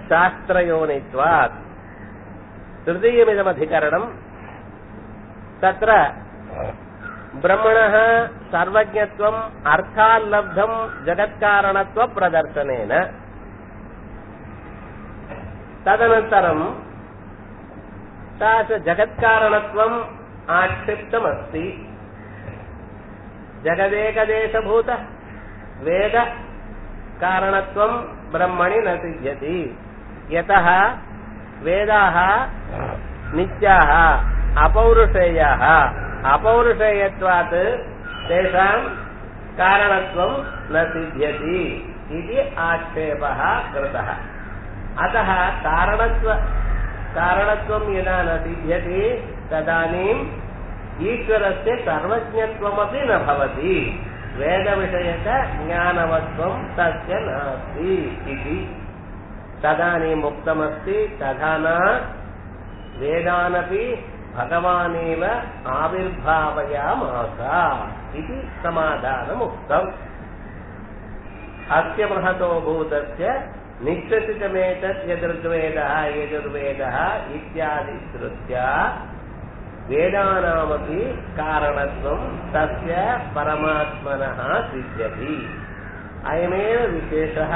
शास्त्रयोनित्वात् तृतीयमिदमधिकरणम् तत्र ब्रह्मणः सर्वज्ञत्वम् अर्थाल्लब्धम् जगत्कारणत्वप्रदर्शनेन तदनन्तरम् सा च जगत्कारणत्वम् आक्षिप्तमस्ति जगदेकदेशभूत वेद कारणत्वम् ब्रह्मणि न सिद्ध्यति यतः वेदाः नित्याः अपौरुषेयाः अपौरुषेयत्वात् तेषाम् कारणत्वम् न सिद्ध्यति इति आक्षेपः कृतः अतः कारणत्व कारणत्वम् यदा न सिद्ध्यति तदानीम् ईश्वरस्य सर्वज्ञत्वमपि न भवति वेदविषयक ज्ञानवत्वम् तस्य नास्ति इति तदानीम् उक्तमस्ति तथा न वेदानपि भगवानेव आविर्भावयामास इति समाधानमुक्तम् अस्य महतो भूतस्य निश्चसितमेतत् यदुर्वेदः यजुर्वेदः इत्यादि श्रुत्या वेदानामपि कारणत्वम् तस्य परमात्मनः सिद्ध्यति अयमेव विशेषः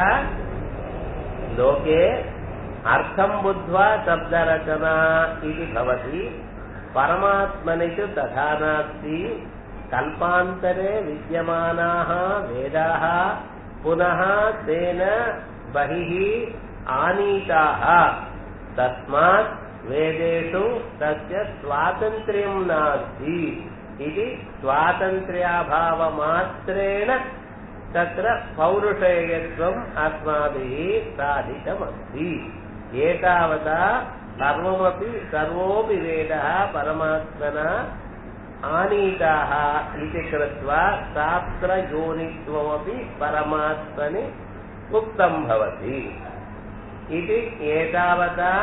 लोके अर्थम् बुद्ध्वा शब्दरचना इति भवति परमात्मनि तु तथा नास्ति कल्पान्तरे विद्यमानाः वेदाः पुनः तेन बहिः आनीताः तस्मात् वेदेषु तस्य स्वातन्त्र्यम् नास्ति इति स्वातन्त्र्याभावमात्रेण तत्र पौरुषेयत्वम् अस्माभिः साधितमस्ति एतावता सर्वमपि सर्वोऽपि वेदः परमात्मना आनीताः इति कृत्वा शास्त्रयोनित्वमपि परमात्मनि उक्तम् भवति इति एतावता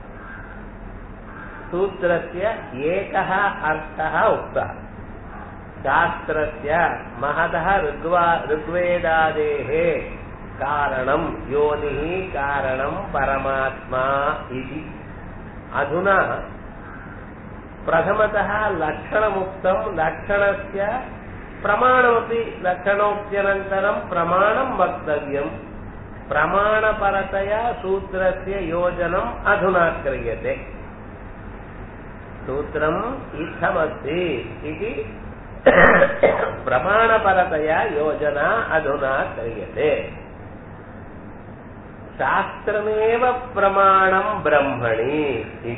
सूत्रस्य एकः अर्थः उक्तः शास्त्रस्य महतः ऋग्वा ऋग्वेदादेः कारणम् योनिः कारणम् परमात्मा इति अधुना प्रथमतः लक्षणमुक्तम् लक्षणस्य प्रमाणमपि लक्षणोक्त्यनन्तरम् प्रमाणम् वक्तव्यम् प्रमाणपरतया सूत्रस्य योजनम् अधुना क्रियते सूत्रम् इत्थमस्ति इति प्रमाणपरतया योजना अधुना क्रियते शास्त्रमेव प्रमाणम् ब्रह्मणि इति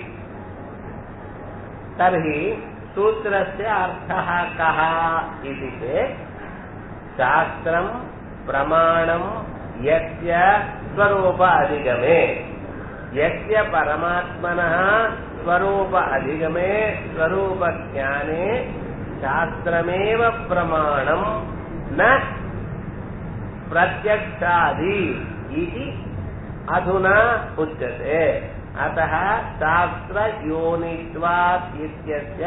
तर्हि सूत्रस्य अर्थः कः इति चेत् शास्त्रम् प्रमाणम् यस्य स्वरूप अधिगमे यस्य परमात्मनः स्वरूप अधिगमे स्वरूपज्ञाने शास्त्रमेव प्रमाणम् न प्रत्यक्षादि इति अधुना उच्यते अतः शास्त्रयोनित्वात् इत्यस्य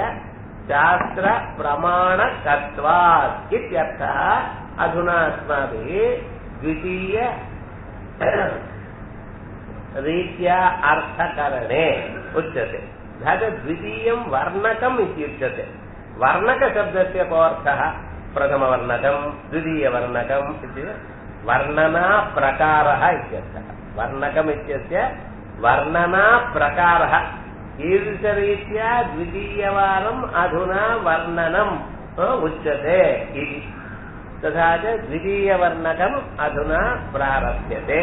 शास्त्रप्रमाणकत्वात् इत्यर्थः अधुना अस्माभिः द्वितीय रीत्या अर्थकरणे उच्यते तत् द्वितीयं वर्णकम् इत्युच्यते वर्णकशब्दस्य कोऽर्थः प्रथमवर्णकम् द्वितीयवर्णकम् इति वर्णनाप्रकारः इत्यर्थः वर्णकम् इत्यस्य वर्णनाप्रकारः ईदृशरीत्या द्वितीयवारम् अधुना वर्णनम् उच्यते इति तथा च द्वितीयवर्णकम् अधुना प्रारभ्यते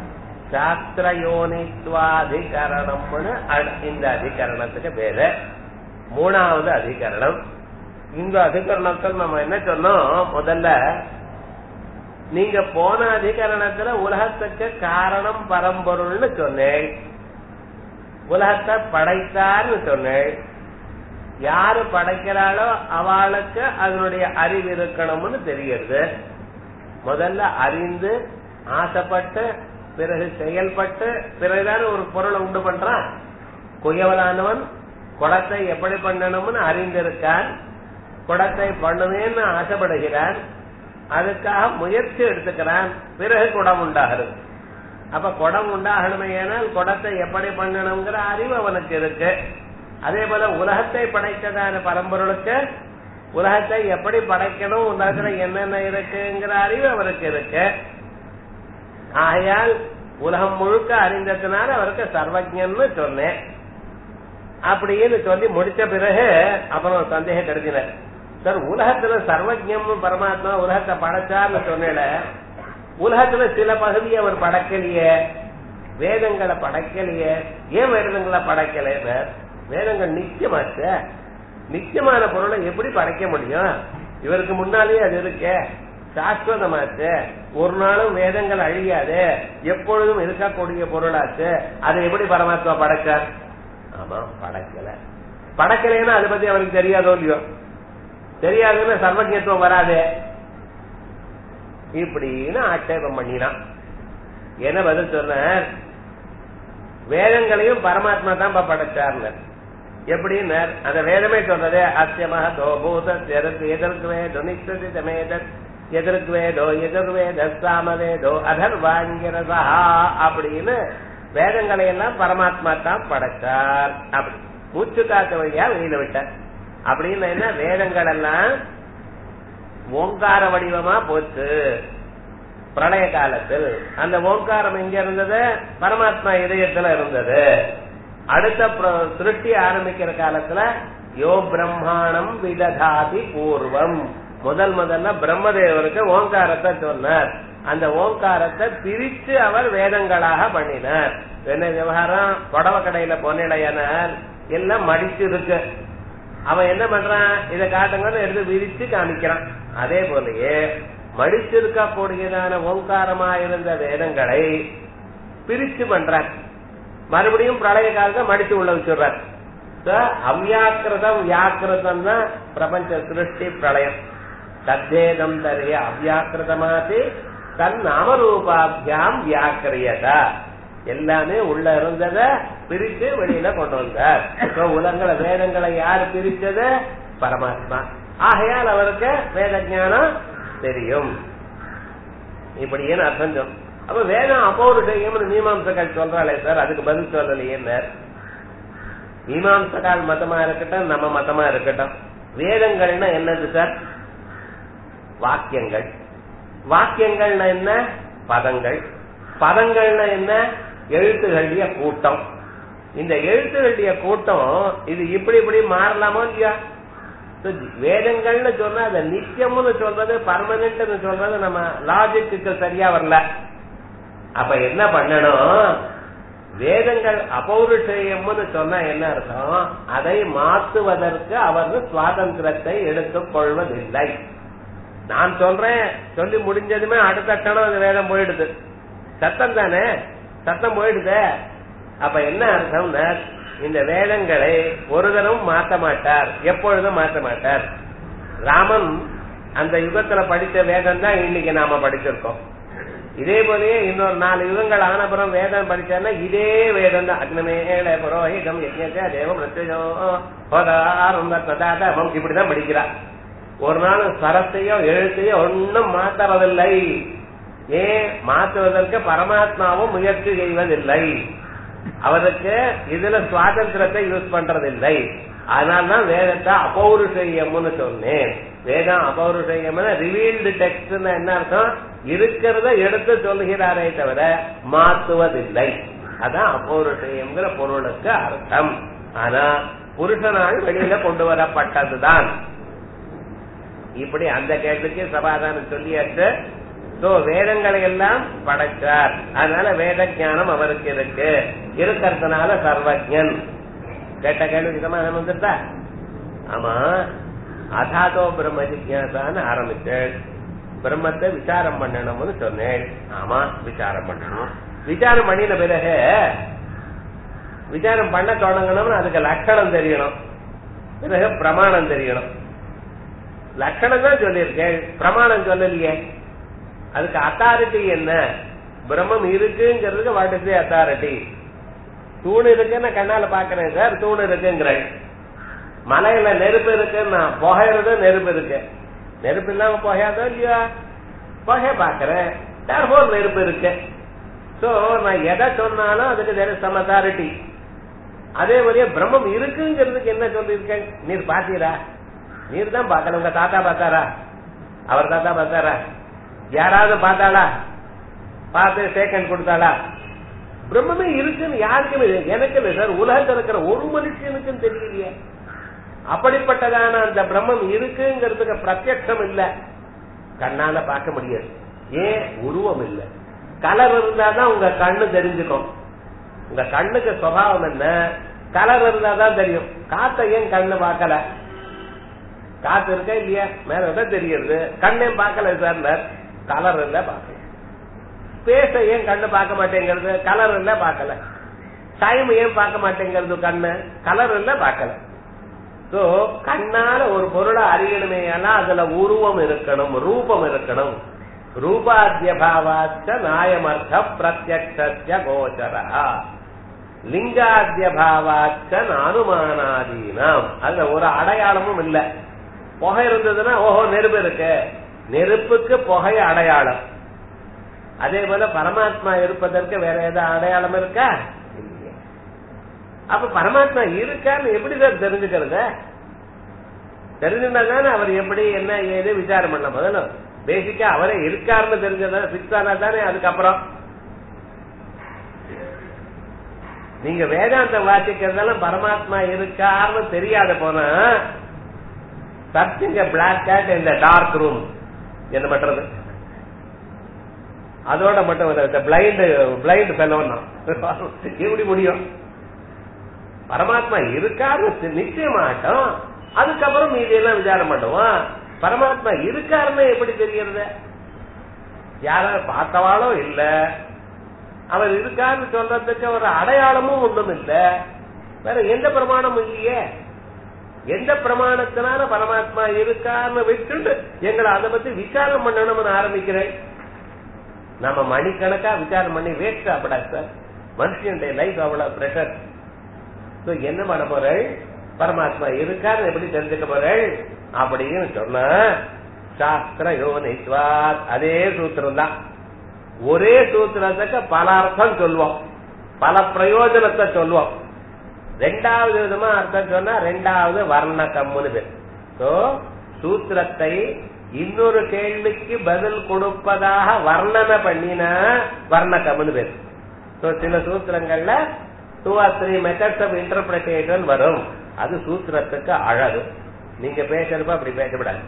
சாஸ்திரயோனித்வாதிகரணம்னு இந்த அதிகரணத்துக்கு பேரு மூணாவது அதிகரணம் இந்த அதிகரணத்தில் நம்ம என்ன சொன்னோம் முதல்ல நீங்க போன அதிகரணத்துல உலகத்துக்கு காரணம் பரம்பொருள்னு சொன்னேன் உலகத்தை படைத்தார்னு சொன்னேன் யாரு படைக்கிறாளோ அவளுக்கு அதனுடைய அறிவு இருக்கணும்னு தெரிகிறது முதல்ல அறிந்து ஆசைப்பட்டு பிறகு செயல்பட்டு பிறகுதான் ஒரு பொருளை உண்டு பண்றான் குயவலானவன் குடத்தை எப்படி பண்ணணும்னு அறிந்திருக்கான் குடத்தை பண்ணுவேன்னு ஆசைப்படுகிறான் அதுக்காக முயற்சி எடுத்துக்கிறான் பிறகு குடம் உண்டாகிறது அப்ப குடம் உண்டாகணுமே ஏனால் குடத்தை எப்படி பண்ணணுங்கிற அறிவு அவனுக்கு இருக்கு அதே போல உலகத்தை படைத்ததான பரம்பொருளுக்கு உலகத்தை எப்படி படைக்கணும் உலகத்துல என்னென்ன இருக்குங்கிற அறிவு அவருக்கு இருக்கு ஆகையால் உலகம் முழுக்க அறிந்ததுனால அவருக்கு சர்வஜன்னு சொன்னேன் அப்படின்னு சொல்லி முடிச்ச பிறகு அப்புறம் சந்தேகம் கருதினார் சார் உலகத்துல சர்வஜம் பரமாத்மா உலகத்தை படைச்சார்னு சொன்னேன் உலகத்துல சில பகுதியை அவர் படைக்கலையே வேதங்களை படைக்கலையே ஏன் வேதங்களை படைக்கல வேதங்கள் நிச்சயமாச்ச நிச்சயமான பொருளை எப்படி படைக்க முடியும் இவருக்கு முன்னாலேயே அது இருக்கே சாஸ்வதமாச்சு ஒரு நாளும் வேதங்கள் அழியாது எப்பொழுதும் இருக்கக்கூடிய பொருளாச்சு அதை எப்படி பரமாத்மா படைச்சார் ஆமா படைக்கல படைக்கலைன்னா அதை பத்தி அவருக்கு தெரியாதோ இல்லையோ தெரியாதுன்னா சர்வஜத்துவம் வராது இப்படின்னு ஆட்சேபம் பண்ணினான் என்ன பதில் சொன்னார் வேதங்களையும் பரமாத்மா தான் படைச்சார்னர் எப்படின்னு அந்த வேதமே சொல்றது அத்தியமக தோபூத எதற்கு வேதோ நிச்சதிதமேதத் எதற்கு வேதோ எதிர்வேத சாமவேதோ அதர்வாங்கிரதா அப்படின்னு வேதங்களை எல்லாம் பரமாத்மா தான் படைச்சார் அப்படி மூச்சு காத்த வழியா வெளியில விட்டார் அப்படின்னு என்ன வேதங்கள் எல்லாம் ஓங்கார வடிவமா போச்சு பிரளய காலத்தில் அந்த ஓங்காரம் எங்க இருந்தது பரமாத்மா இதயத்துல இருந்தது அடுத்த சிருஷ்டி ஆரம்பிக்கிற காலத்துல யோ பிரம்மாணம் விததாதி பூர்வம் முதல் முதல்ல பிரம்மதேவருக்கு ஓங்காரத்தை சொன்னார் அந்த ஓங்காரத்தை பிரிச்சு அவர் வேதங்களாக பண்ணினார் என்ன விவகாரம் புடவை கடையில பொன்னிடையனார் எல்லாம் மடிச்சு இருக்கு அவன் என்ன பண்றான் இதை காட்டுங்கன்னு எடுத்து விரிச்சு காமிக்கிறான் அதே போலயே மடிச்சிருக்க கூடியதான ஓங்காரமா இருந்த வேதங்களை பிரிச்சு பண்றான் மறுபடியும் பிரளய காலத்தை மடிச்சு உள்ள வச்சுடுறார் அவ்யாக்கிருதம் வியாக்கிருதம் தான் பிரபஞ்ச சிருஷ்டி பிரளயம் தத்தேதம் தரிய அவ்யாக்கிருதமாதி தன் நாமரூபாபியாம் வியாக்கிரியதா எல்லாமே உள்ள இருந்தத பிரிச்சு வெளியில கொண்டு வந்தார் உலகங்களை வேதங்களை யாரு பிரிச்சது பரமாத்மா ஆகையால் அவருக்கு வேத ஞானம் தெரியும் இப்படின்னு அர்த்தம் சொல் அப்ப வேதம் அபௌருஷயம் மீமாம்சக்கால் சொல்றாளே சார் அதுக்கு பதில் சொல்லலையே மீமாம்சகால் மதமா இருக்கட்டும் நம்ம மதமா இருக்கட்டும் வேதங்கள்னா என்னது சார் வாக்கியங்கள் வாக்கியங்கள்னா என்ன பதங்கள் பதங்கள்னா என்ன எழுத்துகளுடைய கூட்டம் இந்த எழுத்துகளுடைய கூட்டம் இது இப்படி இப்படி மாறலாமோ இல்லையா வேதங்கள்னு சொன்னா அதை நித்தியம்னு சொல்றது பர்மனன்ட்னு சொல்றது நம்ம லாஜிக்கு சரியா வரல அப்ப என்ன பண்ணணும் வேதங்கள் அபௌருஷயம்னு சொன்னா என்ன அர்த்தம் அதை மாற்றுவதற்கு அவர் சுவாதந்திரத்தை எடுத்துக் கொள்வதில்லை நான் சொல்றேன் சொல்லி முடிஞ்சதுமே அடுத்த கணம் அந்த வேதம் போயிடுது சத்தம் தானே சத்தம் போயிடுது அப்ப என்ன அர்த்தம் இந்த வேதங்களை ஒரு தரம் மாற்ற மாட்டார் எப்பொழுதும் மாற்ற மாட்டார் ராமன் அந்த யுகத்துல படித்த வேதம் தான் இன்னைக்கு நாம படிச்சிருக்கோம் இதே போலயே இன்னொரு நாலு யுகங்கள் ஆனப்புறம் வேதம் படிச்சாருன்னா இதே வேதம் தான் அக்னமேல புரோஹிதம் யஜ்ஞ தேவம் பிரத்யோதாரம் இப்படிதான் படிக்கிறார் ஒரு நாள் சரத்தையோ எழுத்தையோ ஒன்னும் மாத்துறதில்லை ஏன் மாற்றுவதற்கு பரமாத்மாவும் முயற்சி செய்வதில்லை அவருக்கு இதுல சுவாதந்திரத்தை யூஸ் பண்றதில்லை அதனால்தான் வேதத்தை அபௌருஷயம்னு சொன்னேன் வேதம் அபௌருஷயம் ரிவீல்டு டெக்ஸ்ட் என்ன அர்த்தம் இருக்கிறத எடுத்து சொல்லுகிறாரே தவிர மாத்துவதில்லை அதான் அபௌருஷயம்ங்கிற பொருளுக்கு அர்த்தம் ஆனா புருஷனால் வெளியில கொண்டு வரப்பட்டதுதான் இப்படி அந்த கேள்விக்கு சமாதானம் சொல்லியாச்சு சோ வேதங்களை எல்லாம் படைச்சார் அதனால வேத ஞானம் அவருக்கு இருக்கு இருக்கிறதுனால சர்வஜன் கேட்ட கேள்விக்கு சமாதானம் வந்துருதா ஆமா அதாதோ பிரம்ம ஜிக்யாசான்னு ஆரம்பிச்சேன் பிரம்மத்தை விசாரம் பண்ணணும்னு சொன்னேன் ஆமா விசாரம் பண்ணணும் விசாரம் பண்ணின பிறகு விசாரம் பண்ண தொடங்கணும்னு அதுக்கு லட்சணம் தெரியணும் பிறகு பிரமாணம் தெரியணும் லட்சணம் தான் சொல்லியிருக்கேன் பிரமாணம் சொல்லலையே அதுக்கு அத்தாரிட்டி என்ன பிரம்மம் இருக்குங்கிறதுக்கு வாட் இஸ் அத்தாரிட்டி தூண் இருக்குன்னு கண்ணால பாக்குறேன் சார் தூண் இருக்குங்கிறேன் மலையில நெருப்பு இருக்குன்னா புகையிறது நெருப்பு இருக்கு நெருப்பு இல்லாம புகையாதோ இல்லையா புகை பாக்குறேன் நெருப்பு இருக்கு சோ நான் எதை சொன்னாலும் அதுக்கு தேர் இஸ் சம் அத்தாரிட்டி அதே மாதிரியே பிரம்மம் இருக்குங்கிறதுக்கு என்ன சொல்லியிருக்கேன் நீர் பாத்தீரா நீர் தான் பார்க்கல உங்க தாத்தா பார்த்தாரா அவர் தாத்தா பார்த்தாரா யாராவது பார்த்தாளா பார்த்து சேக்கண்ட் கொடுத்தாளா பிரம்மமே இருக்குன்னு யாருக்குமே தெரியல. எனக்கு இல்லை சார் உலகத்தில் இருக்கிற ஒரு மனுஷனுக்கும் தெரியலையே அப்படிப்பட்டதான அந்த பிரம்மம் இருக்குங்கிறதுக்கு பிரத்யட்சம் இல்ல கண்ணால பார்க்க முடியாது ஏன் உருவம் இல்ல கலர் இருந்தாதான் உங்க கண்ணு தெரிஞ்சுக்கும் உங்க கண்ணுக்கு சுபாவம் என்ன கலர் இருந்தாதான் தெரியும் காத்த ஏன் கண்ணு பார்க்கல காத்து இருக்கா இல்லையா மேல தான் தெரியுது கண்ணே பார்க்கல சார் கலர் இல்ல பார்க்கல ஸ்பேஸ ஏன் கண்ணு பார்க்க மாட்டேங்கிறது கலர் இல்ல பார்க்கல டைம் ஏன் பார்க்க மாட்டேங்கிறது கண்ணு கலர் இல்ல பார்க்கல சோ கண்ணால ஒரு பொருளை அறியணுமே ஆனா அதுல உருவம் இருக்கணும் ரூபம் இருக்கணும் ரூபாத்திய பாவாச்ச நாயமர்த்த பிரத்யக்ஷ கோச்சரா லிங்காத்திய பாவாச்ச அனுமானாதீனம் அதுல ஒரு அடையாளமும் இல்ல புகை இருந்ததுன்னா ஓஹோ நெருப்பு இருக்கு நெருப்புக்கு புகை அடையாளம் அதே போல பரமாத்மா இருப்பதற்கு வேற ஏதாவது அடையாளம் இருக்கா இல்லையே அப்ப பரமாத்மா இருக்கான்னு எப்படி சார் தெரிஞ்சுக்கிறது தெரிஞ்சுட்டா தானே அவர் எப்படி என்ன ஏது விசாரம் பண்ண முதல்ல பேசிக்கா அவரே இருக்காருன்னு தெரிஞ்சதா பிக்ஸ் ஆனா தானே அதுக்கப்புறம் நீங்க வேதாந்தம் வாசிக்கிறதெல்லாம் பரமாத்மா இருக்காருன்னு தெரியாத போனா சர்ச்சிங்க பிளாக் கேட் இந்த டார்க் ரூம் என்ன பண்றது அதோட மட்டும் பிளைண்ட் பிளைண்ட் ஃபெலோன்னா எப்படி முடியும் பரமாத்மா இருக்காருன்னு நிச்சயமாட்டோம் அதுக்கப்புறம் மீதி எல்லாம் விசாரம் பண்ணுவோம் பரமாத்மா இருக்காருன்னு எப்படி தெரியறது யாராவது பார்த்தவாளோ இல்ல அவர் இருக்காருன்னு சொல்றதுக்கு ஒரு அடையாளமும் ஒண்ணும் இல்ல வேற எந்த பிரமாணமும் இல்லையே எந்த பிரமாணத்தினால பரமாத்மா இருக்காருன்னு விட்டுட்டு எங்களை அதை பத்தி விசாரம் பண்ணணும்னு ஆரம்பிக்கிறேன் நம்ம மணிக்கணக்கா விசாரம் பண்ணி வேஸ்ட் ஆப்படாது சார் மனுஷனுடைய லைஃப் அவ்வளவு பிரஷர் என்ன பண்ண போறேன் பரமாத்மா இருக்காருன்னு எப்படி தெரிஞ்சுக்க போறேன் அப்படின்னு சொன்ன சாஸ்திர யோனிஸ்வாத் அதே சூத்திரம் தான் ஒரே சூத்திரத்துக்கு பல அர்த்தம் சொல்லுவோம் பல பிரயோஜனத்தை சொல்லுவோம் ரெண்டாவது விதமா அர்த்தம் சொன்னா ரெண்டாவது வர்ண கம்முன்னு பேர் சோ சூத்திரத்தை இன்னொரு கேள்விக்கு பதில் கொடுப்பதாக வர்ணனை பண்ணின வர்ணகம்னு பேர் சோ சில சூத்திரங்கள்ல two or three methods of interpretation வரும் அது சூத்திரத்துக்கு அழகு நீங்க பேசுறப்ப அப்படி பேசக்கூடாது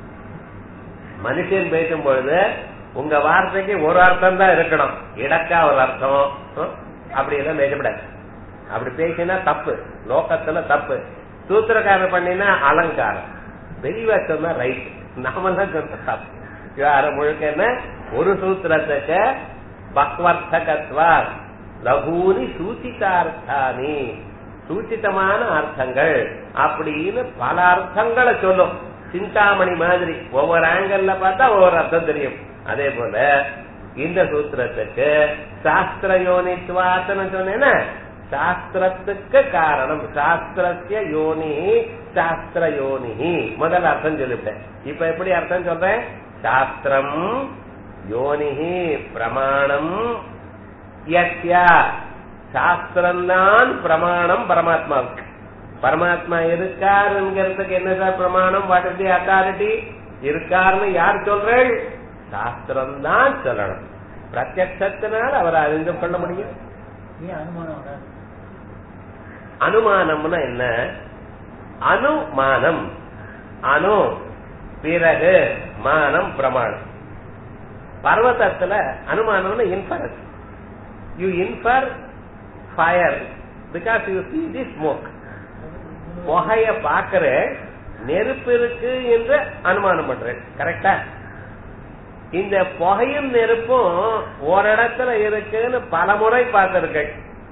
மனுஷன் பேசும் பொழுது உங்க வார்த்தைக்கு ஒரு அர்த்தம் தான் இருக்கணும் இடக்கா ஒரு அர்த்தம் அப்படி எல்லாம் பேசக்கூடாது அப்படி பேசினா தப்பு லோகத்துல தப்பு சூத்திரக்காரர் பண்ணினா அலங்காரம் தெளிவா சொன்னா ரைட் நாம தான் சொன்ன தப்பு யார முழுக்க என்ன ஒரு சூத்திரத்துக்கு பக்வர்த்தகத்வா லகூனி சூச்சிதார்த்தானி சூச்சிதமான அர்த்தங்கள் அப்படின்னு பல அர்த்தங்களை சொல்லும் சிந்தாமணி மாதிரி ஒவ்வொரு ஆங்கிள் பார்த்தா ஒவ்வொரு அர்த்தம் தெரியும் அதே போல இந்த சூத்திரத்துக்கு சாஸ்திர யோனித்வாத்தன சொன்னேன்னா சாஸ்திரத்துக்கு காரணம் சாஸ்திரத்திய யோனி சாஸ்திர யோனி முதல் அர்த்தம் சொல்லிவிட்டேன் இப்ப எப்படி அர்த்தம் சொல்றேன் சாஸ்திரம் யோனிஹி பிரமாணம் யஸ்யா சாஸ்திரம்தான் பிரமாணம் பரமாத்மாவுக்கு பரமாத்மா இருக்காருங்கிறதுக்கு என்ன சார் பிரமாணம் வாட் இஸ் தி அத்தாரிட்டி இருக்காருன்னு யார் சொல்றேன் சாஸ்திரம் தான் சொல்லணும் பிரத்யத்தினால் அவர் அறிந்து கொள்ள முடியும் அனுமானம்னா என்ன அனுமானம் அணு பிறகு மானம் பிரமாணம் பர்வதத்துல அனுமானம்னு inference you infer fire because you see the smoke புகைய பாக்குற நெருப்பு இருக்கு என்று அனுமானம் பண்றேன் கரெக்டா இந்த புகையும் நெருப்பும் ஒரு இடத்துல இருக்குன்னு பல முறை பார்த்திருக்கேன்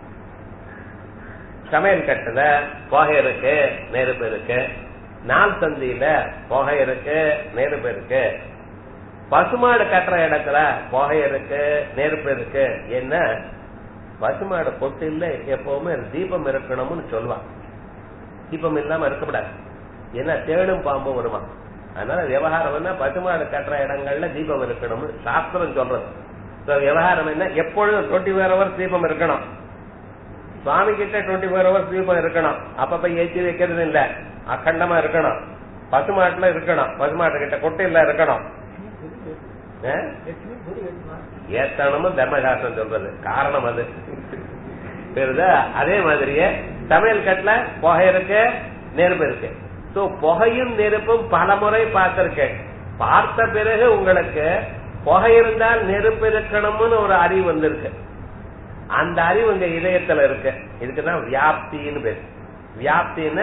சமையல் கட்டுல புகை இருக்கு நெருப்பு இருக்கு நாள் சந்தியில புகை இருக்கு நெருப்பு இருக்கு பசுமாடு கட்டுற இடத்துல புகை இருக்கு நெருப்பு இருக்கு என்ன பசுமாடு பொட்டில்ல எப்பவுமே தீபம் இருக்கணும்னு சொல்லுவான் தீபம் இல்லாம இருக்கக்கூடாது ஏன்னா தேடும் பாம்பும் வருவான் அதனால விவகாரம் என்ன பசுமாடு கட்டுற இடங்கள்ல தீபம் இருக்கணும்னு சாஸ்திரம் சொல்றது So, விவகாரம் என்ன எப்பொழுதும் டுவெண்ட்டி ஃபோர் ஹவர்ஸ் தீபம் இருக்கணும் சுவாமி கிட்ட டுவெண்ட்டி ஃபோர் ஹவர்ஸ் தீபம் இருக்கணும் அப்பப்ப ஏற்றி வைக்கிறது இல்ல அக்கண்டமா இருக்கணும் பசுமாட்டுல இருக்கணும் பசுமாட்டு கிட்ட கொட்டையில இருக்கணும் ஆ? ஏத்தனமும் தர்மசாஸ்திரம் சொல்றது காரணம் அது புரியுதா அதே மாதிரியே சமையல் கட்டுல புகை இருக்கு நெருப்பு இருக்கு சோ புகையும் நெருப்பும் பல முறை பார்த்திருக்கேன் பார்த்த பிறகு உங்களுக்கு புகை இருந்தால் நெருப்பு இருக்கணும்னு ஒரு அறிவு வந்திருக்கு அந்த அறிவு உங்க இதயத்துல இருக்கு இதுக்குதான் வியாப்தின்னு பேரு வியாப்தின்னு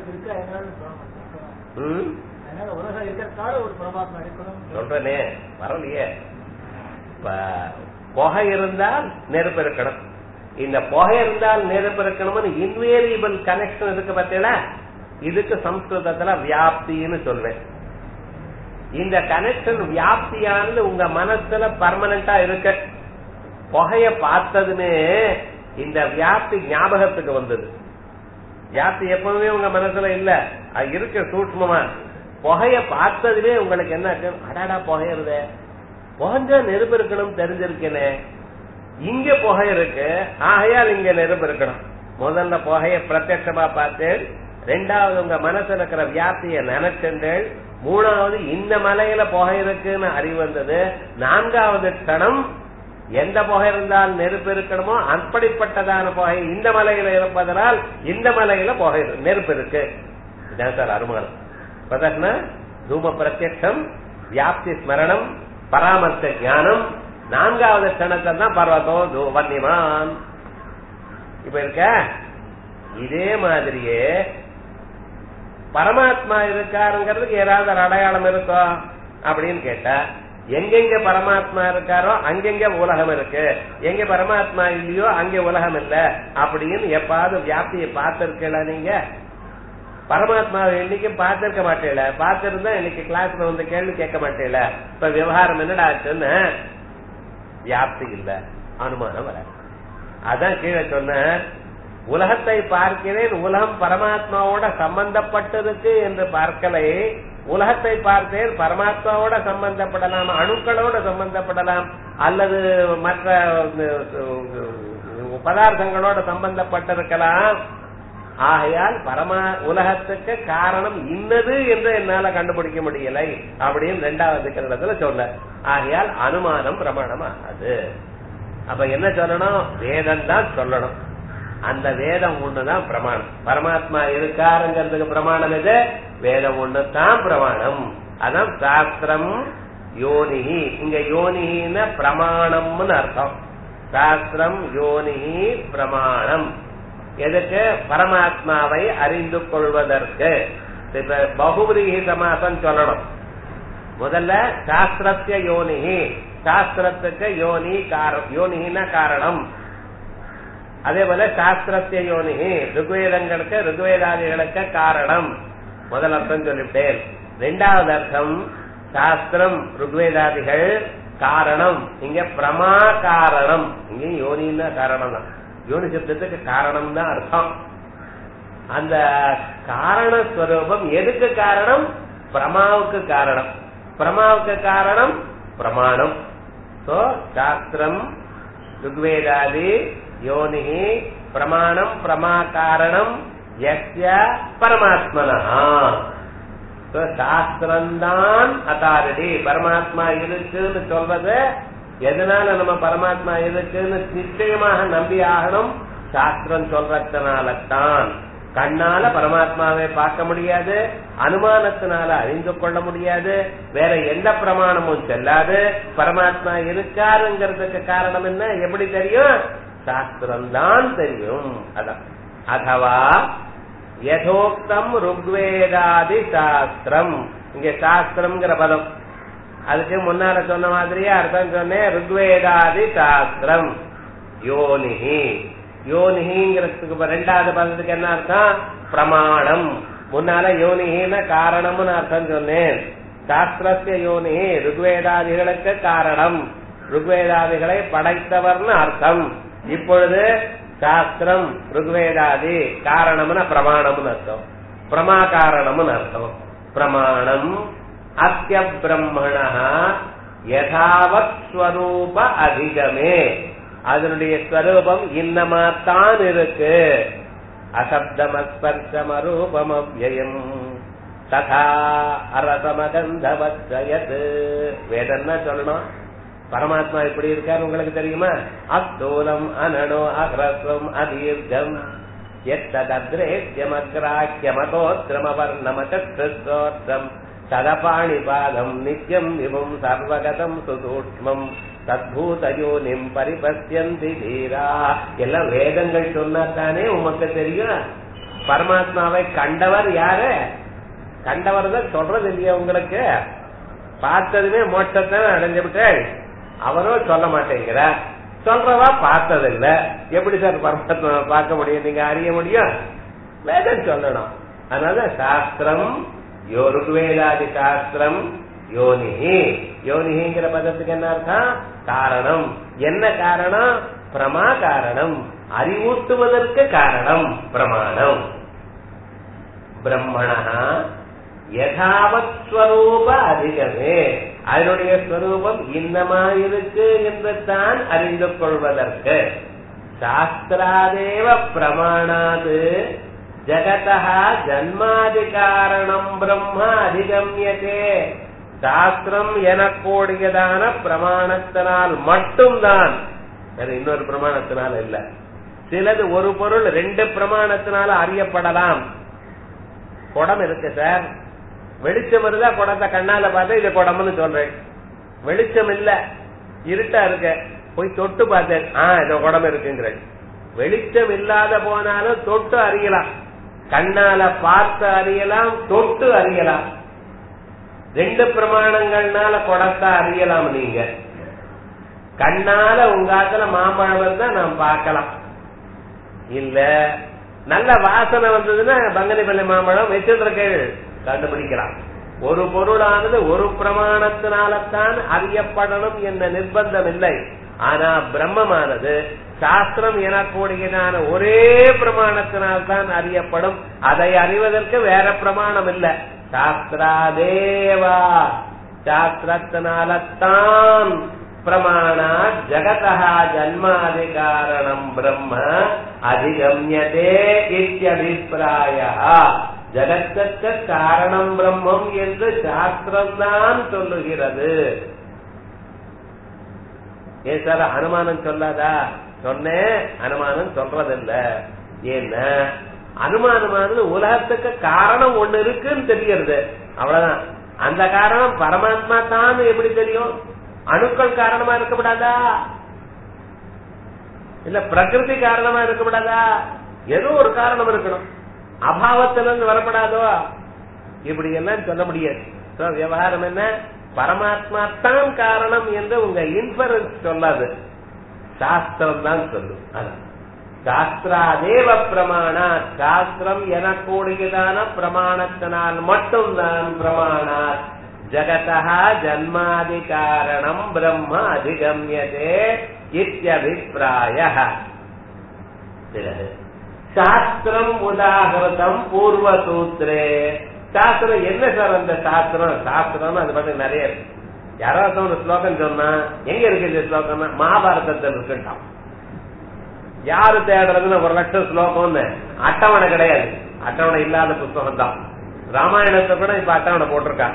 ம், உலகம் இருக்கிறதுக்காக ஒரு பரமாத்மா இருக்கணும் சொல்றேனே வரலையே இப்ப புகை இருந்தால் நெருப்பு இருக்கணும் இந்த புகை இருந்தால் நெருப்பு இருக்கணும்னு இன்வேரியபிள் கனெக்ஷன் இருக்கு பார்த்தீங்களா இதுக்கு சம்ஸ்கிருதத்துல வியாப்தின்னு சொல்வேன் இந்த கனெக்ஷன் வியாப்தியானது உங்க மனசுல பர்மனண்டா இருக்கு புகைய பார்த்ததுமே இந்த வியாப்தி ஞாபகத்துக்கு வந்தது வியாப்தி எப்பவுமே உங்க மனசுல இல்ல அது இருக்கு சூட்சமா புகைய பார்த்ததுமே உங்களுக்கு என்ன ஆச்சு? அடாடா புகையுறதே புகஞ்சா நெருப்பு இருக்கணும் தெரிஞ்சிருக்கேனே இங்க புகை இருக்கு ஆகையால் இங்க நெருப்பு இருக்கணும் முதல்ல புகைய பிரத்யட்சமா பார்த்தேன் ரெண்டாவது உங்க மனசுல இருக்கிற வியாப்திய நினைச்சேன் மூணாவது இந்த மலையில புகை இருக்குன்னு அறிவு வந்தது நான்காவது கணம் எந்த புகை இருந்தால் நெருப்பு இருக்கணுமோ அப்படிப்பட்டதான புகை இந்த மலையில இருப்பதனால் இந்த மலையில புகை இருக்கு, நெருப்பு இருக்கு இதான் சார் அனுமானம் பதன தூம பிரத்யக்ஷம் வியாப்தி ஸ்மரணம் பராமர்த்த ஞானம் நான்காவது கணத்தை தான் பர்வதோ தூ வன்னிமான் இப்ப இருக்க இதே மாதிரியே பரமாத்மா இருக்காருங்கிறதுக்கு ஏதாவது ஒரு அடையாளம் இருக்கோ அப்படின்னு கேட்டா எங்கெங்க பரமாத்மா இருக்காரோ அங்கெங்க உலகம் இருக்கு எங்க பரமாத்மா இல்லையோ அங்க உலகம் இல்ல அப்படின்னு எப்பாவது வியாப்தியை பார்த்திருக்கல நீங்க பரமாத்மாவை என்னைக்கும் பார்த்திருக்க மாட்டேல பார்த்திருந்தா இன்னைக்கு கிளாஸ்ல வந்து கேள்வி கேட்க மாட்டேல இப்ப விவகாரம் என்னடா ஆச்சுன்னு வியாப்தி இல்ல அனுமானம் வர அதான் கீழே சொன்ன உலகத்தை பார்க்கிறேன் உலகம் பரமாத்மாவோட சம்பந்தப்பட்டிருக்கு என்று பார்க்கலை உலகத்தை பார்த்தேன் பரமாத்மாவோட சம்பந்தப்படலாம் அணுக்களோட சம்பந்தப்படலாம் அல்லது மற்ற அஹ், பதார்த்தங்களோட சம்பந்தப்பட்டிருக்கலாம் ஆகையால் பரமா உலகத்துக்கு காரணம் இன்னது என்று என்னால கண்டுபிடிக்க முடியலை அப்படின்னு ரெண்டாவது கருடத்துல சொன்ன ஆகையால் அனுமானம் பிரமாணம் ஆகாது அப்ப என்ன சொல்லணும் வேதம் தான் சொல்லணும் அந்த வேதம் ஒண்ணுதான் பிரமாணம் பரமாத்மா இருக்காருங்கிறதுக்கு பிரமாணம் எது வேதம் ஒண்ணுதான் பிரமாணம் அதான் சாஸ்திரம் யோனிஹி இங்க யோனிஹின்னு பிரமாணம்னு அர்த்தம் சாஸ்திரம் யோனிஹி பிரமாணம் எதுக்கு பரமாத்மாவை அறிந்து கொள்வதற்கு இப்ப பகுபிரீகி சமாசம் சொல்லணும் முதல்ல சாஸ்திரத்திய யோனிஹி சாஸ்திரத்துக்கு யோனி காரணம் யோனினா காரணம் அதே போல சாஸ்திரத்திய யோனிஹி ருக்வேதங்களுக்கு ருக்வேதாதிகளுக்கு காரணம் முதல் அர்த்தம் சொல்லிவிட்டேன் ரெண்டாவது அர்த்தம் சாஸ்திரம் ருக்வேதாதிகள் காரணம் இங்க பிரமா காரணம் இங்க யோனின்னா காரணம் தான் யோனி சப்தத்துக்கு காரணம் தான் அர்த்தம் அந்த காரண ஸ்வரூபம் எதுக்கு காரணம் பிரமாவுக்கு காரணம் பிரமாவுக்கு காரணம் பிரமாணம் சோ சாஸ்திரம் ருக்வேதாதி யோனிஹி பிரமாணம் பிரமா காரணம் யஸ்ய பரமாத்மனா சாஸ்திரம்தான் அத்தாரிட்டி பரமாத்மா இருக்குன்னு சொல்றது எதனால நம்ம பரமாத்மா இருக்குன்னு நிச்சயமாக நம்பி ஆகணும் சாஸ்திரம் சொல்றதுனால தான் கண்ணால பரமாத்மாவை பார்க்க முடியாது அனுமானத்தினால அறிந்து கொள்ள முடியாது வேற எந்த பிரமாணமும் செல்லாது பரமாத்மா இருக்காருங்கிறதுக்கு காரணம் என்ன எப்படி தெரியும் சாஸ்திரம் தான் தெரியும் அதான் அதவா யதோக்தம் ருக்வேதாதி சாஸ்திரம் இங்க சாஸ்திரம்ங்கிற பதம் அதுக்கு முன்னால சொன்ன மாதிரியே அர்த்தம் சொன்னேன் ருக்வேதாதி சாஸ்திரம் யோனிஹி யோனிஹிங்கிறதுக்கு இப்ப ரெண்டாவது பதத்துக்கு என்ன அர்த்தம் பிரமாணம் முன்னால யோனிஹின காரணம்னு அர்த்தம் சொன்னேன் சாஸ்திரத்திய யோனிஹி ருக்வேதாதிகளுக்கு காரணம் ருக்வேதாதிகளை படைத்தவர்னு அர்த்தம் இப்பொழுது சாஸ்திரம் ருக்வேதாதி காரணம்னு பிரமாணம்னு அர்த்தம் பிரமா காரணம்னு அர்த்தம் பிரமாணம் அத்திய பிரம்மண யதாவத் ஸ்வரூப அதிகமே அதனுடைய ஸ்வரூபம் இன்னமாத்தான் இருக்கு அசப்தமஸ்பர்சமரூபமவ்யயம் ததா அரசமகந்தவத் வேதன்னா சொல்லணும் பரமாத்மா எப்படி இருக்காரு உங்களுக்கு தெரியுமா அஸ்தூலம் அனனோ அஹ்ரஸ்வம் அதீர்க்கம் எத்ததத்ரேத்யமக்ராஹ்யமகோத்திரமவர்ணமதோத்திரம் ததபாணிபாதம் நித்யம் விபும் சர்வகதம் சுசூக்மம் தத்பூதயோனிம் பரிபத்தியந்தி தீரா எல்லாம் வேதங்கள் சொன்னாத்தானே உமக்கு தெரியும் பரமாத்மாவை கண்டவர் யாரு கண்டவர் தான் சொல்றது இல்லையா உங்களுக்கு பார்த்ததுமே மோட்சத்தை அடைஞ்சு விட்டாள் அவரோ சொல்ல மாட்டேங்கிற சொல்றவா பார்த்ததில்ல எப்படி சார் பரமாத்மா பார்க்க முடியும் நீங்க அறிய முடியும் வேதம் சொல்லணும் அதனால சாஸ்திரம் யோருவேதாதி சாஸ்திரம் யோனிஹி யோனிஹிங்கிற பதத்துக்கு என்ன அர்த்தம் காரணம் என்ன காரணம் பிரமா காரணம் அறிவூட்டுவதற்கு காரணம் பிரமாணம் பிரம்மணா யதாவத் ஸ்வரூப அதிகமே அதனுடைய ஸ்வரூபம் இன்னமாயிருக்கு என்று தான் அறிந்து கொள்வதற்கு சாஸ்திராதேவ பிரமாணாது ஜகதா ஜன்மாதி காரணம் பிரம்ம அதிகமியதே சாஸ்திரம் எனக்கூடியதான பிரமாணத்தினால் மட்டும்தான் வேற இன்னொரு பிரமாணத்தினால இல்ல சிலது ஒரு பொருள் ரெண்டு பிரமாணத்தினால அறியப்படலாம் குடம் இருக்கு சார் வெளிச்சம் இருந்தா குடத்தை கண்ணால பார்த்தா இது குடம்னு சொல்றேன் வெளிச்சம் இல்ல இருட்டா இருக்க போய் தொட்டு பார்த்தேன் ஆஹ் இந்த குடம் இருக்குங்கிறேன் வெளிச்சம் இல்லாத போனாலும் தொட்டு அறியலாம் கண்ணால பார்த்து அறியலாம் தொட்டு அறியலாம் ரெண்டு பிரமாணங்கள்னால குடத்தை அறியலாம் நீங்க கண்ணால உங்க ஆத்துல மாம்பழம் இருந்தா நாம் பார்க்கலாம் இல்ல நல்ல வாசனை வந்ததுன்னா பங்கனிப்பள்ளி மாம்பழம் வச்சிருக்கேள் கண்டுபிடிக்கலாம் ஒரு பொருளானது ஒரு பிரமாணத்தினால்தான் அறியப்படணும் என்ற நிர்பந்தம் இல்லை ஆனா பிரம்மமானது சாஸ்திரம் எனக்கூடியதான ஒரே பிரமாணத்தினால்தான் அறியப்படும் அதை அறிவதற்கு வேற பிரமாணம் இல்ல சாஸ்திராதேவா சாஸ்திரத்தினால்தான் பிரமாணா ஜகதா ஜன்மாதி காரணம் பிரம்ம அதிகமியதே இத்தியபிப்பிராய ஜகத்துக்கு காரணம் பிரம்மம் என்று சாஸ்திரம்தான் சொல்லுகிறது ஏ சார் அனுமானம் சொல்லாதா சொன்னேன் அனுமானம் சொல்றதில்ல ஏன்னா அனுமானமானது உலகத்துக்கு காரணம் ஒண்ணு இருக்குன்னு தெரிகிறது அவ்வளவுதான் அந்த காரணம் பரமாத்மா தான் எப்படி தெரியும் அணுக்கள் காரணமா இருக்கக்கூடாதா இல்ல பிரகிருதி காரணமா இருக்கக்கூடாதா ஏதோ ஒரு காரணம் இருக்கணும் அபாவத்திலிருந்து வரப்படாதோ இப்படி எல்லாம் சொல்ல முடியாது So, விவகாரம் என்ன பரமாத்மா தான் காரணம் என்று உங்க இன்ஃபரன்ஸ் சொல்லாது சாஸ்திரம் தான் சொல்லும் அதான். சாஸ்திராதேவ பிரமாணா சாஸ்திரம் எனக்கூடியதான பிரமாணத்தினால் மட்டும்தான் பிரமாணா ஜகதா ஜன்மாதி காரணம் பிரம்ம அதிகமியதே இத்தியபிப்பிராய பிறகு சாஸ்திரம் உதாகிருதம் பூர்வ சூத்திரே சாஸ்திரம் என்ன சார் அந்த சாஸ்திரம் சாஸ்திரம் அது பத்தி நிறைய இருக்கு யாராவது ஒரு ஸ்லோகம் சொன்னா எங்க இருக்கு இந்த ஸ்லோகம்னா மகாபாரதத்தில் இருக்குட்டான் யாரு தேடுறதுன்னு ஒரு லட்சம் ஸ்லோகம்னு அட்டவணை கிடையாது அட்டவணை இல்லாத புத்தகம் தான் ராமாயணத்தை கூட இப்ப அட்டவணை போட்டிருக்காங்க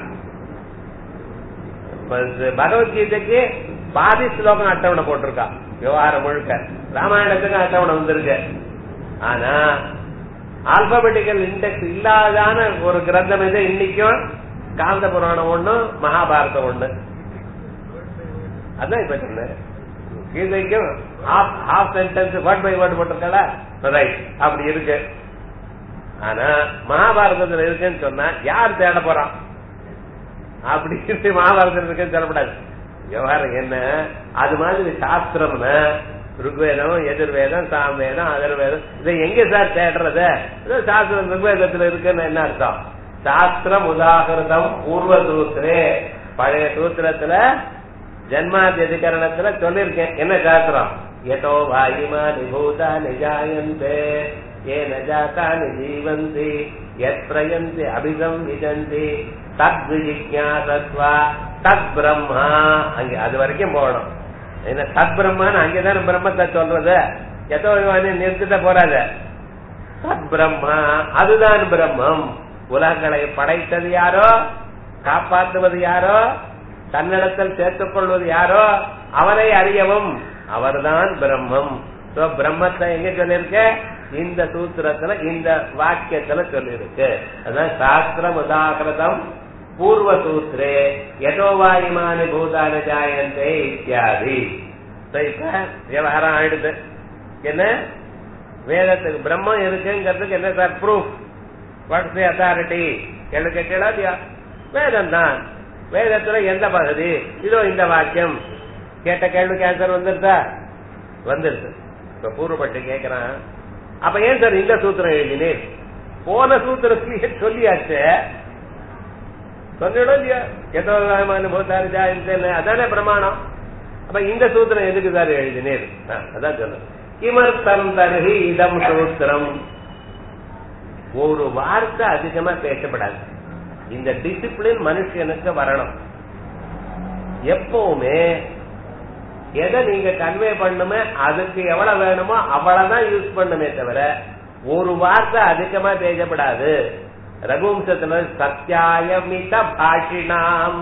இப்ப இது பகவத்கீதைக்கு பாதி ஸ்லோகம் அட்டவணை போட்டிருக்கா விவகாரம் முழுக்க ராமாயணத்துக்கு அட்டவணை வந்திருக்கு ஆனா ஆல்பபெட்டிக்கல் இண்டெக்ஸ் இல்லாதான ஒரு கிரந்தம் இது இன்னைக்கும் காந்த புராணம் ஒண்ணு மகாபாரதம் ஒண்ணு அதான் இப்ப சொன்னேன் கீதைக்கும் half sentence word by word போட்டிருக்கல ரைட் அப்படி இருக்கு ஆனா மகாபாரதத்துல இருக்குன்னு சொன்னா யார் தேட போறான் அப்படி இருக்கு மகாபாரதத்தில் இருக்குன்னு சொல்லப்படாது விவகாரம் என்ன அது மாதிரி சாஸ்திரம்னு ருக்வேதம் எதிர்வேதம் சாமவேதம் அதர்வேதம் இதை எங்க சார் தேடுறது இது சாஸ்திரம் ருக்வேதத்துல இருக்குன்னு என்ன அர்த்தம் சாஸ்திரம் உதாகிருதம் பூர்வ சூத்திரே பழைய சூத்திரத்துல ஜன்மாதி அதிகரணத்துல சொல்லிருக்கேன் என்ன சாஸ்திரம் எதோ வாயுமா நிபூதா நிஜாயந்தே ஏன ஜாத்தானி ஜீவந்தி எத் பிரயந்தி அபிதம் விஜந்தி தத் விஜிஜாசத்வா தத் பிரம்மா அங்க அது வரைக்கும் போகணும் என்ன தத் பிரம்மான்னு அங்கேதானே பிரம்மத்தை சொல்றது எதோ நிறுத்திட்ட போறாத தத் பிரம்மா அதுதான் பிரம்மம் உலகங்களை படைத்தது யாரோ காப்பாற்றுவது யாரோ தன்னிடத்தில் சேர்த்துக் கொள்வது யாரோ அவரை அறியவும் அவர்தான் பிரம்மம் So, பிரம்மத்தை எங்க சொல்லிருக்க இந்த சூத்திரத்துல இந்த வாக்கியத்துல சொல்லிருக்கு அதான் சாஸ்திரம் உதாகிருதம் பூர்வ சூத்திரே யதோவாயுமானி பூதான ஜாயந்தே இத்தியாதி So, இப்ப விவகாரம் ஆயிடுது என்ன வேதத்துக்கு பிரம்மம் இருக்குங்கிறதுக்கு என்ன sir proof what's the authority கேள்வி கேட்கலாதியா வேதம் தான் வேதத்துல எந்த பகுதி இதோ இந்த வாக்கியம் கேட்ட கேள்விக்கு ஆன்சர் வந்துருதா வந்துருது இப்ப பூர்வப்பட்டு கேக்குறான் அப்ப ஏன் சார் இந்த சூத்திரம் எழுதினேன் போன சூத்திரத்திலேயே சொல்லியாச்சு சொல்லிடும் இல்லையா எதோ அனுபவத்தாரு ஜாயின்னு அதானே பிரமாணம் அப்ப இந்த சூத்திரம் எதுக்கு சார் எழுதினேன் ஆ, அதான் சொல்லு கிமர்த்தம் தருகி இதம் சூத்திரம் ஒரு வார்த்தை அதிகமா பேசப்படாது இந்த டிசிப்ளின் மனுஷனுக்கு வரணும் எப்பவுமே எதை நீங்க கன்வே பண்ணுமே அதுக்கு எவ்வளவு வேணுமோ அவ்வளவுதான் யூஸ் பண்ணுமே தவிர ஒரு வார்த்தை அதிகமா பேசப்படாது ரகுவம்சத்துல சத்தியாயமித பாஷினாம்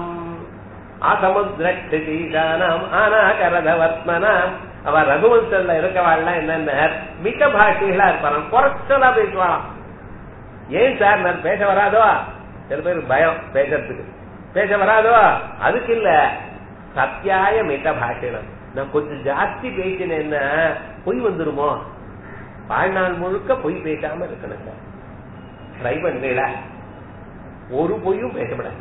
அசமுதிரீதானாம் ஆனாகரதவத்மனாம் அவ ரகுவம்சத்துல இருக்கவாள்லாம் என்னென்ன மிக பாஷிகளா இருப்பாராம் குறைச்சலா பேசுவாளாம் ஏன் சார் நான் பேச வராதோ சில பேருக்கு பயம் பேசுறதுக்கு பேச வராதோ அதுக்கு இல்ல சத்தியாய மிக பாஷணம் நான் கொஞ்சம் ஜாஸ்தி பேசினேன்னா பொய் வந்துருமோ வாழ்நாள் முழுக்க பொய் பேசாம இருக்கணும் சார் ட்ரை பண்றீங்களா ஒரு பொய்யும் பேசப்படாது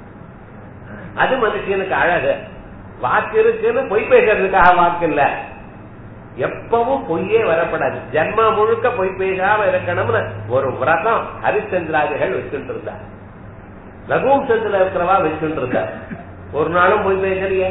அது மனுஷனுக்கு அழகு வாக்கு இருக்குன்னு பொய் பேசுறதுக்காக வாக்கு இல்ல எப்பவும் பொய்யே வரப்படாது ஜென்மா முழுக்க பொய் பேசாம இருக்கணும்னு ஒரு விரதம் ஹரிச்சந்திராதிகள் வச்சுட்டு இருந்தார் ரகுவம்சத்துல இருக்கிறவா வச்சுட்டு இருந்தார் ஒரு நாளும் பொய் பேசலையே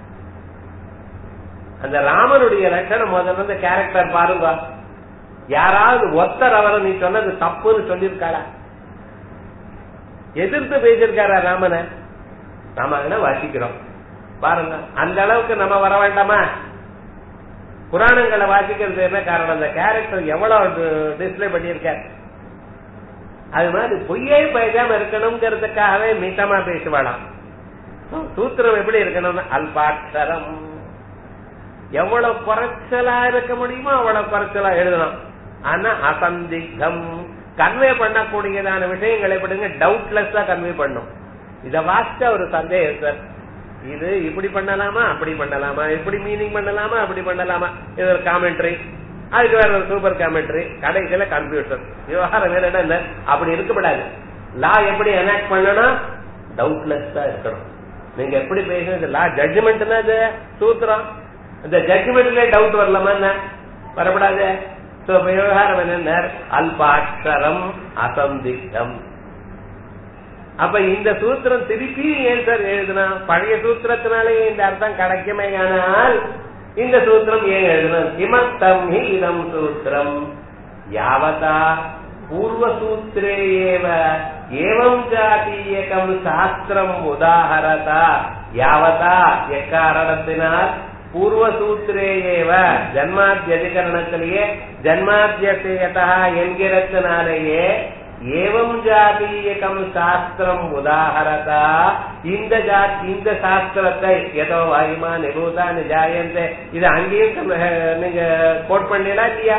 அந்த ராமனுடைய லட்சணம் முதல்ல இருந்து கேரக்டர் பாருங்க யாராவது ஒத்தர் அவரை நீ சொன்னது தப்புன்னு சொல்லியிருக்காளா எதிர்த்து பேசியிருக்காரா ராமனை ராமாயண வாசிக்கிறோம் பாருங்க அந்த அளவுக்கு நம்ம வர வேண்டாமா புராணங்களை வாசிக்கிறது என்ன காரணம் அந்த கேரக்டர் எவ்வளவு டிஸ்பிளே பண்ணியிருக்க அது மாதிரி பொய்யே பேசாம இருக்கணுங்கிறதுக்காகவே மிதமா பேசுவாளாம் சூத்திரம் எப்படி இருக்கணும்னு அல்பாட்சரம் எவ்வளவு குறைச்சலா இருக்க முடியுமோ அவ்வளவு குறைச்சலா எழுதணும் ஆனா அசந்திகம் கன்வே பண்ணக்கூடியதான விஷயங்களை எப்படிங்க டவுட்லெஸ்ஸா கன்வே பண்ணும் இத வாசிச்சா ஒரு சந்தேகம் சார் இது இப்படி பண்ணலாமா அப்படி பண்ணலாமா இப்படி மீனிங் பண்ணலாமா அப்படி பண்ணலாமா இது ஒரு காமெண்ட்ரி அதுக்கு வேற ஒரு சூப்பர் காமெண்ட்ரி கடைசியில கம்ப்யூட்டர் விவகாரம் வேற என்ன அப்படி இருக்கப்படாது லா எப்படி எனாக்ட் பண்ணணும் டவுட்லெஸ் தான் இருக்கணும் நீங்க எப்படி பேசுறது லா ஜட்ஜ்மெண்ட் இது சூத்திரம் இந்த ஜட்ஜ்மெண்ட்ல டவுட் வரலாமா என்ன வரப்படாது So, விவகாரம் என்ன அல்பாட்சரம் அசந்திக்தம் அப்ப இந்த சூத்திரம் திருப்பி ஏன் சார் எழுதுனா பழைய சூத்திரத்தினாலே இந்த அர்த்தம் கிடைக்குமே ஆனால் இந்த சூத்திரம் ஏன் எழுதணும் கிமத்தம் ஹி இதம் சூத்திரம் யாவதா பூர்வ சூத்திரே ஏவ ஏவம் ஜாதீயகம் சாஸ்திரம் உதாகரதா யாவதா எக்காரணத்தினால் பூர்வ சூத்திரே ஏவ ஜன்மாத்தியதிகரணத்திலேயே ஜன்மாத்தியதா என்கிறதுனாலேயே ஏவம் ஜாதீயகம் சாஸ்திரம் உதாகரதா இந்த ஜாதி இந்த சாஸ்திரத்தை ஏதோ வாயுமா நிபூதா நிஜாயந்தே இது அங்கேயும் சொல்ல- நீங்க கோட் பண்ணீங்களா இல்லையா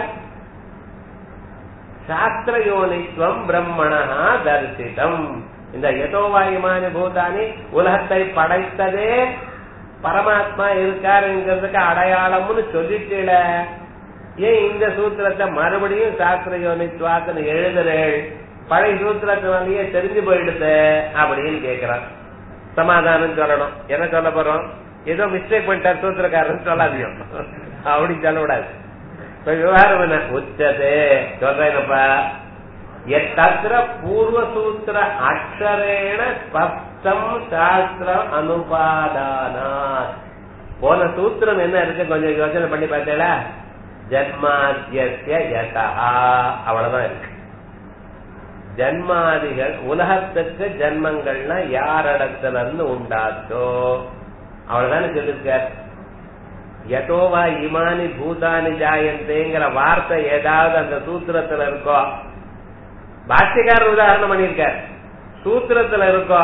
சாஸ்திர யோனித்வம் பிரம்மணா தரிசிதம் இந்த எதோ வாயுமானி பூதானி உலகத்தை படைத்ததே பரமாத்மா இருக்காருங்கிறதுக்கு அடையாளம்னு சொல்லிட்டீல ஏன் இந்த சூத்திரத்தை மறுபடியும் சாஸ்திர யோனித்வாத்துன்னு எழுதுறேள் பழைய சூத்திரத்தினாலேயே தெரிஞ்சு போயிடுது அப்படின்னு கேக்குறான் சமாதானம் சொல்லணும் என்ன சொல்ல போறோம் ஏதோ மிஸ்டேக் பண்ணிட்டார் சூத்திரக்காரன் சொல்லாதியும் அப்படி சொல்லக்கூடாது இப்ப விவகாரம் என்ன உச்சதே சொல்றேனப்பா எத்தத்திர பூர்வ சூத்திர அக்ஷரேண ஸ்பஷ்டம் சாஸ்திர அனுபாதானா போன சூத்திரம் என்ன இருக்கு கொஞ்சம் யோசனை பண்ணி பார்த்தேல ஜன்மாத்தியஸ்ய யதா அவ்வளவுதான் இருக்கு ஜன்மாதிகள் உலகத்துக்கு ஜன்மங்கள்னா யாரிடத்துல இருந்து உண்டாச்சோ அவ்வளவுதானே சொல்லிருக்கார் யதோவா இமானி பூதானி ஜாயந்தேங்கிற வார்த்தை ஏதாவது அந்த சூத்திரத்துல இருக்கோ பாஷ்யக்காரர் உதாரணம் பண்ணியிருக்கார் சூத்திரத்துல இருக்கோ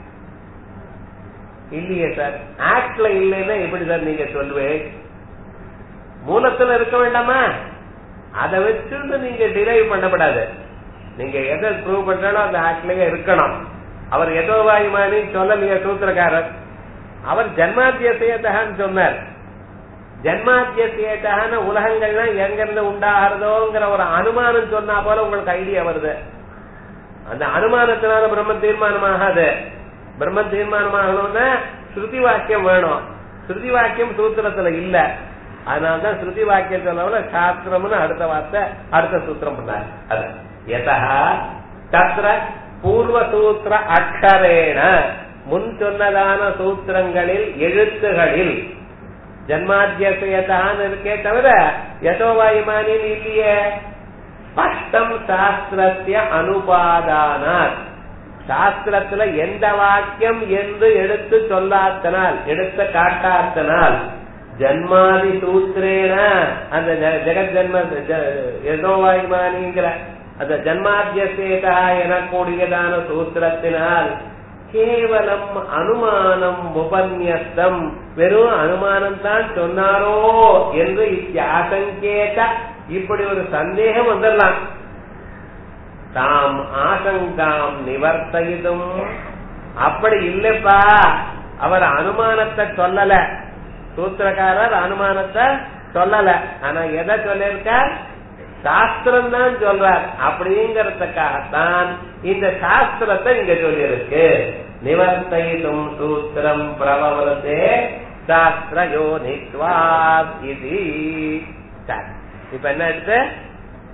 இல்லையே சார் ஆக்ட்ல இல்லைன்னா எப்படி சார் நீங்க சொல்லுவேன் மூலத்துல இருக்க வேண்டாமா அதை வச்சுட்டு நீங்க டிரைவ் பண்ணப்படாது நீங்க எதை ப்ரூவ் பண்றாலும் அந்த ஆக்ட்லயே இருக்கணும் அவர் எதோ வாயுமானி சொல்லலையே சூத்திரக்காரர் அவர் ஜன்மாத்தியசேதகான்னு சொன்னார் ஜன்மாத்தியசேதகான உலகங்கள்லாம் எங்க இருந்து உண்டாகிறதோங்கிற ஒரு அனுமானம் சொன்னா போல உங்களுக்கு ஐடியா வருது அந்த அனுமானத்தினால பிரம்ம தீர்மானமாகாது பிரம்ம தீர்மானமாகணும்னா ஸ்ருதி வாக்கியம் வேணும் ஸ்ருதி வாக்கியம் சூத்திரத்துல இல்ல அதனாலதான் ஸ்ருதி வாக்கியம் சொன்னவள சாஸ்திரம்னு அடுத்த வார்த்தை அடுத்த சூத்திரம் பண்ணார் அது எதா தத்ர பூர்வ சூத்திர அக்ஷரேன முன் சொன்னதான சூத்திரங்களில் எழுத்துகளில் ஜன்மாத்தியசயதான் இருக்கே தவிர யதோவாயுமானில் இல்லையே ஸ்பஷ்டம் சாஸ்திரத்திய அனுபாதானார் சாஸ்திரத்துல எந்த வாக்கியம் என்று எடுத்து சொல்லாத்தனால் எடுத்து காட்டாத்தனால் ஜன்மாதி சூத்திரேன அந்த ஜ- ஜெகத் ஜன்ம யதோவாயுமானிங்கிற அந்த ஜன்மாத்தியசேதா எனக்கூடியதான சூத்திரத்தினால் கேவலம் அனுமானம் உபன்யஸ்தம் வெறும் அனுமானம் தான் சொன்னாரோ என்று இத்தியாசங்கேத இப்படி ஒரு சந்தேகம் வந்துடலாம் தாம் ஆசங்காம் நிவர்த்தயிதும் அப்படி இல்லப்பா அவர் அனுமானத்தை சொல்லல சூத்திரக்காரர் அனுமானத்தை சொல்லல ஆனா எதை சொல்லியிருக்கார் சாஸ்திரம் தான் சொல்றார் அப்படிங்கறதுக்காகத்தான் இந்த சாஸ்திரத்தை இங்க சொல்லியிருக்கு நிவர்த்தயிதும் சூத்திரம் பிரபவரத்தே சாஸ்திர யோனித்வாத் இது சரி. இப்ப என்ன எடுத்து